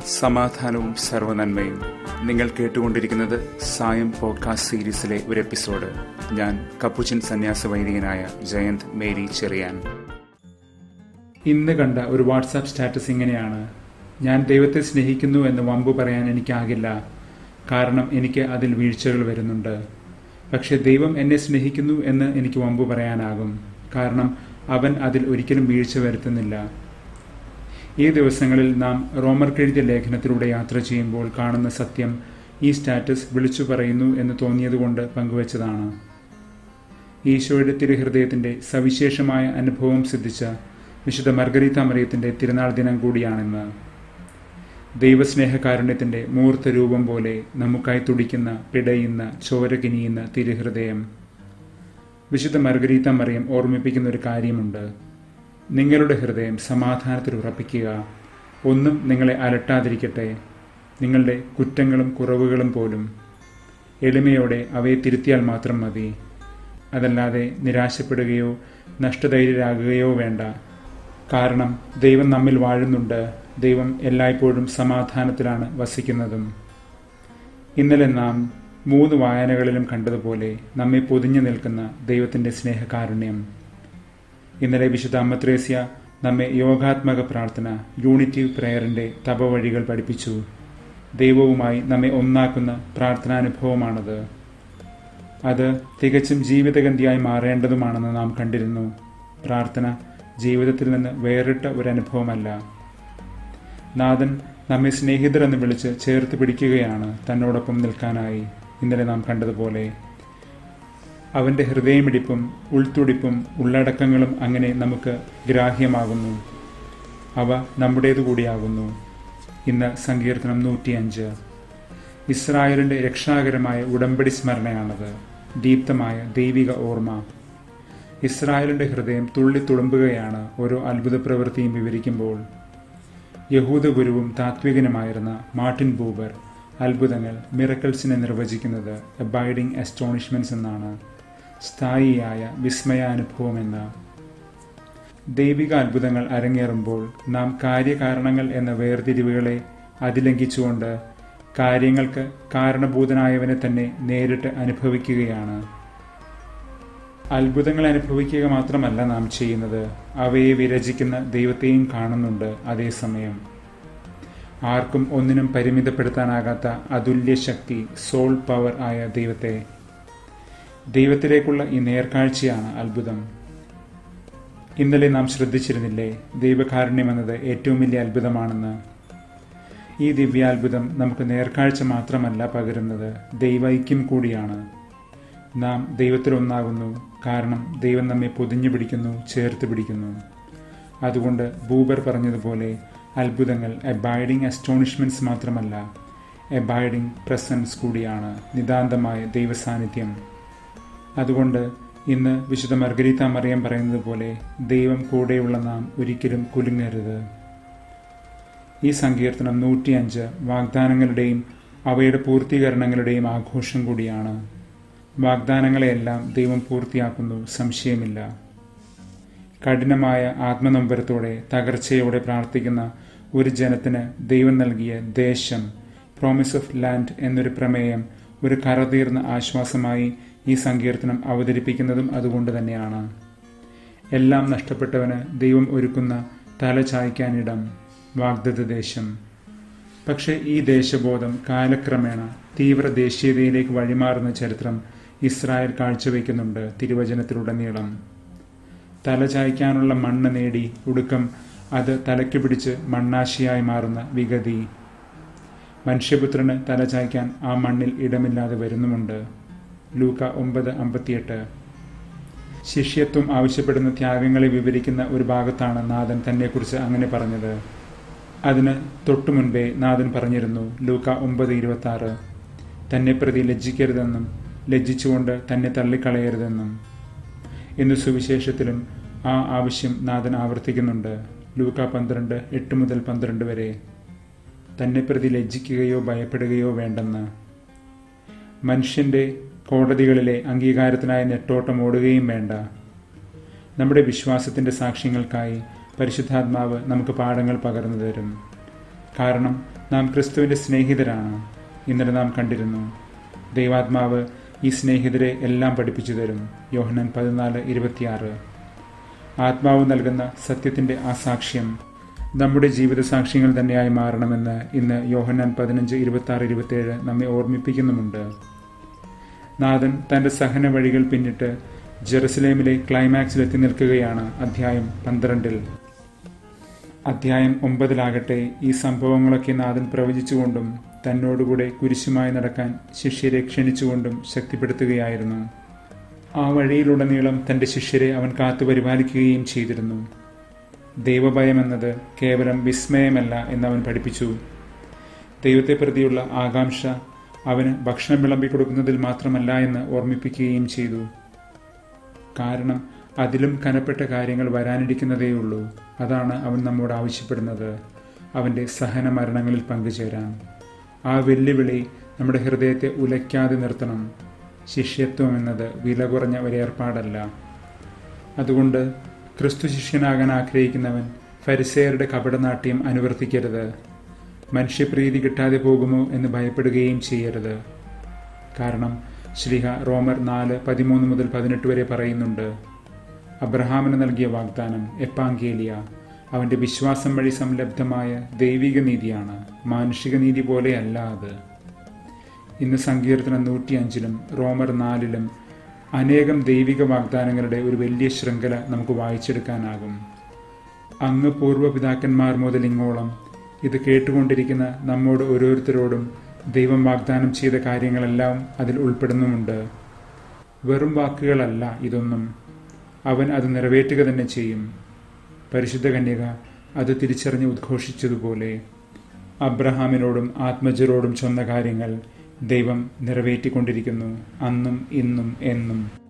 സമാധാനവും സർവനന്മയും നിങ്ങൾ കേട്ടുകൊണ്ടിരിക്കുന്നത് സായം പോഡ്കാസ്റ്റ് സീരീസിലെ ഒരു എപ്പിസോഡ് ഞാൻ കപ്പുച്ചൻ സന്യാസ വൈദികനായ ജയന്ത് മേരി ചെറിയാൻ ഇന്ന് കണ്ട ഒരു വാട്സാപ്പ് സ്റ്റാറ്റസ് ഇങ്ങനെയാണ് ഞാൻ ദൈവത്തെ സ്നേഹിക്കുന്നു എന്ന് വമ്പു പറയാൻ എനിക്കാകില്ല കാരണം എനിക്ക് അതിൽ വീഴ്ചകൾ വരുന്നുണ്ട് പക്ഷെ ദൈവം എന്നെ സ്നേഹിക്കുന്നു എന്ന് എനിക്ക് വമ്പു പറയാനാകും കാരണം അവൻ അതിൽ ഒരിക്കലും വീഴ്ച വരുത്തുന്നില്ല ഈ ദിവസങ്ങളിൽ നാം റോമർക്കെഴുതിയ ലേഖനത്തിലൂടെ യാത്ര ചെയ്യുമ്പോൾ കാണുന്ന സത്യം ഈ സ്റ്റാറ്റസ് വിളിച്ചു പറയുന്നു എന്ന് തോന്നിയതുകൊണ്ട് പങ്കുവച്ചതാണ് ഈശോയുടെ തിരുഹൃദയത്തിന്റെ സവിശേഷമായ അനുഭവം സിദ്ധിച്ച വിശുദ്ധ മർഗരീത്ത മറിയത്തിന്റെ തിരുനാൾ ദിനം കൂടിയാണെന്ന് ദൈവസ്നേഹകാരുണ്യത്തിന്റെ മൂർത്ത രൂപം പോലെ നമുക്കായി തുടിക്കുന്ന പിടയുന്ന ചോര കിനിയുന്ന തിരുഹൃദയം വിശുദ്ധ മർഗരീത്ത മറിയം ഓർമ്മിപ്പിക്കുന്ന ഒരു കാര്യമുണ്ട് നിങ്ങളുടെ ഹൃദയം സമാധാനത്തിൽ ഉറപ്പിക്കുക ഒന്നും നിങ്ങളെ അലട്ടാതിരിക്കട്ടെ നിങ്ങളുടെ കുറ്റങ്ങളും കുറവുകളും പോലും എളിമയോടെ അവയെ തിരുത്തിയാൽ മാത്രം മതി അതല്ലാതെ നിരാശപ്പെടുകയോ നഷ്ടധൈര്യരാകുകയോ വേണ്ട കാരണം ദൈവം നമ്മിൽ വാഴുന്നുണ്ട് ദൈവം എല്ലായ്പ്പോഴും സമാധാനത്തിലാണ് വസിക്കുന്നതും ഇന്നലെ നാം മൂന്ന് വായനകളിലും കണ്ടതുപോലെ നമ്മെ പൊതിഞ്ഞു നിൽക്കുന്ന ദൈവത്തിന്റെ സ്നേഹകാരുണ്യം ഇന്നലെ വിശുദ്ധ അമ്മത്രേസ്യ നമ്മെ യോഗാത്മക പ്രാർത്ഥന യൂണിറ്റീവ് പ്രയറിന്റെ തപവഴികൾ പഠിപ്പിച്ചു ദൈവവുമായി നമ്മെ ഒന്നാക്കുന്ന പ്രാർത്ഥനാനുഭവമാണത് അത് തികച്ചും ജീവിതഗന്ധിയായി മാറേണ്ടതുമാണെന്ന് നാം കണ്ടിരുന്നു പ്രാർത്ഥന ജീവിതത്തിൽ നിന്ന് വേറിട്ട ഒരു അനുഭവമല്ല നാഥൻ നമ്മെ സ്നേഹിതർ എന്ന് വിളിച്ച് ചേർത്ത് പിടിക്കുകയാണ് തന്നോടൊപ്പം നിൽക്കാനായി ഇന്നലെ നാം കണ്ടതുപോലെ അവന്റെ ഹൃദയമിടിപ്പും ഉൾത്തുടിപ്പും ഉള്ളടക്കങ്ങളും അങ്ങനെ നമുക്ക് ഗ്രാഹ്യമാകുന്നു അവ നമ്മുടേതു കൂടിയാകുന്നു ഇന്ന് സങ്കീർത്തനം നൂറ്റിയഞ്ച് ഇസ്രായേലിന്റെ രക്ഷാകരമായ ഉടമ്പടി സ്മരണയാണത് ദീപ്തമായ ദൈവിക ഓർമ്മ ഇസ്രായേലിന്റെ ഹൃദയം തുള്ളി തുളുമ്പുകയാണ് ഓരോ അത്ഭുത പ്രവൃത്തിയും വിവരിക്കുമ്പോൾ യഹൂദ ഗുരുവും താത്വികനുമായിരുന്ന മാർട്ടിൻ ബൂബർ അത്ഭുതങ്ങൾ മിറക്കൽസിനെ നിർവചിക്കുന്നത് അബൈഡിംഗ് അസ്റ്റോണിഷ്മെന്റ്സ് എന്നാണ് സ്ഥായിയായ വിസ്മയാനുഭവമെന്ന് ദൈവിക അത്ഭുതങ്ങൾ അരങ്ങേറുമ്പോൾ നാം കാര്യകാരണങ്ങൾ എന്ന വേർതിരിവുകളെ അതിലംഘിച്ചുകൊണ്ട് കാര്യങ്ങൾക്ക് കാരണഭൂതനായവനെ തന്നെ നേരിട്ട് അനുഭവിക്കുകയാണ് അത്ഭുതങ്ങൾ അനുഭവിക്കുക മാത്രമല്ല നാം ചെയ്യുന്നത് അവയെ വിരചിക്കുന്ന ദൈവത്തെയും കാണുന്നുണ്ട് അതേസമയം ആർക്കും ഒന്നിനും പരിമിതപ്പെടുത്താനാകാത്ത അതുല്യ ശക്തി സോൾ പവർ ആയ ദൈവത്തെ ദൈവത്തിലേക്കുള്ള ഈ നേർക്കാഴ്ചയാണ് അത്ഭുതം ഇന്നലെ നാം ശ്രദ്ധിച്ചിരുന്നില്ലേ ദൈവകാരുണ്യം എന്നത് ഏറ്റവും വലിയ അത്ഭുതമാണെന്ന് ഈ ദിവ്യാത്ഭുതം നമുക്ക് നേർക്കാഴ്ച മാത്രമല്ല പകരുന്നത് ദൈവൈക്യം കൂടിയാണ് നാം ദൈവത്തിലൊന്നാകുന്നു കാരണം ദൈവം നമ്മെ പൊതിഞ്ഞു പിടിക്കുന്നു ചേർത്ത് പിടിക്കുന്നു അതുകൊണ്ട് ബൂബർ പറഞ്ഞതുപോലെ അത്ഭുതങ്ങൾ എബൈഡിങ് അസ്റ്റോണിഷ്മെന്റ്സ് മാത്രമല്ല എബൈഡിങ് പ്രസൻസ് കൂടിയാണ് നിതാന്തമായ ദൈവസാന്നിധ്യം അതുകൊണ്ട് ഇന്ന് വിശുദ്ധ മർഗരീത്ത മറിയം പറയുന്നത് പോലെ ദൈവം കൂടെയുള്ള നാം ഒരിക്കലും കുലുങ്ങരുത് ഈ സങ്കീർത്തനം നൂറ്റിയഞ്ച് വാഗ്ദാനങ്ങളുടെയും അവയുടെ പൂർത്തീകരണങ്ങളുടെയും ആഘോഷം കൂടിയാണ് വാഗ്ദാനങ്ങളെയെല്ലാം ദൈവം പൂർത്തിയാക്കുന്നു സംശയമില്ല കഠിനമായ ആത്മനമ്പരത്തോടെ തകർച്ചയോടെ പ്രാർത്ഥിക്കുന്ന ഒരു ജനത്തിന് ദൈവം നൽകിയ ദേശം പ്രോമിസ് ഓഫ് ലാൻഡ് എന്നൊരു പ്രമേയം ഒരു കറതീർന്ന ആശ്വാസമായി ഈ സങ്കീർത്തനം അവതരിപ്പിക്കുന്നതും അതുകൊണ്ട് തന്നെയാണ് എല്ലാം നഷ്ടപ്പെട്ടവന് ദൈവം ഒരുക്കുന്ന തല ചായ്ക്കാനിടം വാഗ്ദത്ത ദേശം പക്ഷേ ഈ ദേശബോധം കാലക്രമേണ തീവ്ര ദേശീയതയിലേക്ക് വഴിമാറുന്ന ചരിത്രം ഇസ്രായേൽ കാഴ്ചവെക്കുന്നുണ്ട് തിരുവചനത്തിലുടനീളം തല ചായ്ക്കാനുള്ള മണ്ണ് നേടി ഒടുക്കം അത് തലയ്ക്ക് പിടിച്ച് മണ്ണാശിയായി മാറുന്ന വിഗതി മനുഷ്യപുത്രന് തല ചായ്ക്കാൻ ആ മണ്ണിൽ ഇടമില്ലാതെ വരുന്നുമുണ്ട് ലൂക്ക ഒമ്പത് അമ്പത്തിയെട്ട് ശിഷ്യത്വം ആവശ്യപ്പെടുന്ന ത്യാഗങ്ങളെ വിവരിക്കുന്ന ഒരു ഭാഗത്താണ് നാഥൻ തന്നെക്കുറിച്ച് അങ്ങനെ പറഞ്ഞത് അതിന് തൊട്ടു മുൻപേ നാഥൻ പറഞ്ഞിരുന്നു ലൂക്ക ഒമ്പത് ഇരുപത്തി ആറ് തന്നെ പ്രതി ലജ്ജിക്കരുതെന്നും ലജ്ജിച്ചുകൊണ്ട് തന്നെ തള്ളിക്കളയരുതെന്നും എന്ന് സുവിശേഷത്തിലും ആ ആവശ്യം നാഥൻ ആവർത്തിക്കുന്നുണ്ട് ലൂക്ക പന്ത്രണ്ട് എട്ട് മുതൽ പന്ത്രണ്ട് വരെ തന്നെ പ്രതി ലജ്ജിക്കുകയോ ഭയപ്പെടുകയോ വേണ്ടെന്ന് മനുഷ്യന്റെ കോടതികളിലെ അംഗീകാരത്തിനായി നെട്ടോട്ടം ഓടുകയും വേണ്ട നമ്മുടെ വിശ്വാസത്തിന്റെ സാക്ഷ്യങ്ങൾക്കായി പരിശുദ്ധാത്മാവ് നമുക്ക് പാഠങ്ങൾ പകർന്നു തരും കാരണം നാം ക്രിസ്തുവിന്റെ സ്നേഹിതരാണ് ഇന്നലെ നാം കണ്ടിരുന്നു ദൈവാത്മാവ് ഈ സ്നേഹിതരെ എല്ലാം പഠിപ്പിച്ചു തരും യോഹനൻ പതിനാല് ഇരുപത്തിയാറ് ആത്മാവ് നൽകുന്ന സത്യത്തിന്റെ ആ സാക്ഷ്യം നമ്മുടെ ജീവിത സാക്ഷ്യങ്ങൾ തന്നെയായി മാറണമെന്ന് ഇന്ന് യോഹന്നാൻ പതിനഞ്ച് ഇരുപത്തി ആറ് ഇരുപത്തിയേഴ് നമ്മെ ഓർമ്മിപ്പിക്കുന്നുമുണ്ട് നാഥൻ തന്റെ സഹന വഴികൾ പിന്നിട്ട് ജെറുസലേമിലെ ക്ലൈമാക്സിലെത്തി നിൽക്കുകയാണ് അധ്യായം പന്ത്രണ്ടിൽ അധ്യായം ഒമ്പതിലാകട്ടെ ഈ സംഭവങ്ങളൊക്കെ നാഥൻ പ്രവചിച്ചുകൊണ്ടും തന്നോടുകൂടെ കുരിശുമായി നടക്കാൻ ശിഷ്യരെ ക്ഷണിച്ചുകൊണ്ടും ശക്തിപ്പെടുത്തുകയായിരുന്നു ആ വഴിയിലുടനീളം തന്റെ ശിഷ്യരെ അവൻ കാത്തു പരിപാലിക്കുകയും ചെയ്തിരുന്നു ദൈവഭയം എന്നത് കേവലം വിസ്മയമല്ല എന്നവൻ പഠിപ്പിച്ചു ദൈവത്തെ പ്രതിയുള്ള ആകാംക്ഷ അവന് ഭക്ഷണം വിളമ്പി കൊടുക്കുന്നതിൽ മാത്രമല്ല എന്ന് ഓർമ്മിപ്പിക്കുകയും ചെയ്തു കാരണം അതിലും കനപ്പെട്ട കാര്യങ്ങൾ വരാനിരിക്കുന്നതേയുള്ളൂ അതാണ് അവൻ നമ്മോട് ആവശ്യപ്പെടുന്നത് അവൻ്റെ സഹന മരണങ്ങളിൽ പങ്കുചേരാൻ ആ വെല്ലുവിളി നമ്മുടെ ഹൃദയത്തെ ഉലയ്ക്കാതെ നിർത്തണം ശിഷ്യത്വം എന്നത് വില കുറഞ്ഞ ഒരു ഏർപ്പാടല്ല അതുകൊണ്ട് ക്രിസ്തു ശിഷ്യനാകാൻ ആഗ്രഹിക്കുന്നവൻ ഫരിസേയരുടെ കപടനാട്യം അനുവർത്തിക്കരുത് മനുഷ്യപ്രീതി കിട്ടാതെ പോകുമോ എന്ന് ഭയപ്പെടുകയും ചെയ്യരുത് കാരണം ശ്രീഹ റോമർ നാല് പതിമൂന്ന് മുതൽ പതിനെട്ട് വരെ പറയുന്നുണ്ട് അബ്രഹാമിന് നൽകിയ വാഗ്ദാനം എപ്പാങ്കേലിയ അവന്റെ വിശ്വാസം വഴി സംലബ്ധമായ ദൈവിക നീതിയാണ് മാനുഷിക നീതി പോലെയല്ല അത് ഇന്ന് സങ്കീർത്തനം നൂറ്റിയഞ്ചിലും റോമർ നാലിലും അനേകം ദൈവിക വാഗ്ദാനങ്ങളുടെ ഒരു വലിയ ശൃംഖല നമുക്ക് വായിച്ചെടുക്കാനാകും അങ്ങ് പൂർവ്വപിതാക്കന്മാർ മുതൽ ഇങ്ങോളം ഇത് കേട്ടുകൊണ്ടിരിക്കുന്ന നമ്മോട് ഓരോരുത്തരോടും ദൈവം വാഗ്ദാനം ചെയ്ത കാര്യങ്ങളെല്ലാം അതിൽ ഉൾപ്പെടുന്നുമുണ്ട് വെറും വാക്കുകളല്ല ഇതൊന്നും അവൻ അത് നിറവേറ്റുക തന്നെ ചെയ്യും പരിശുദ്ധ കന്യക അത് തിരിച്ചറിഞ്ഞ് ഉദ്ഘോഷിച്ചതുപോലെ അബ്രഹാമിനോടും ആത്മജരോടും ചൊന്ന കാര്യങ്ങൾ ദൈവം നിറവേറ്റിക്കൊണ്ടിരിക്കുന്നു അന്നും ഇന്നും എന്നും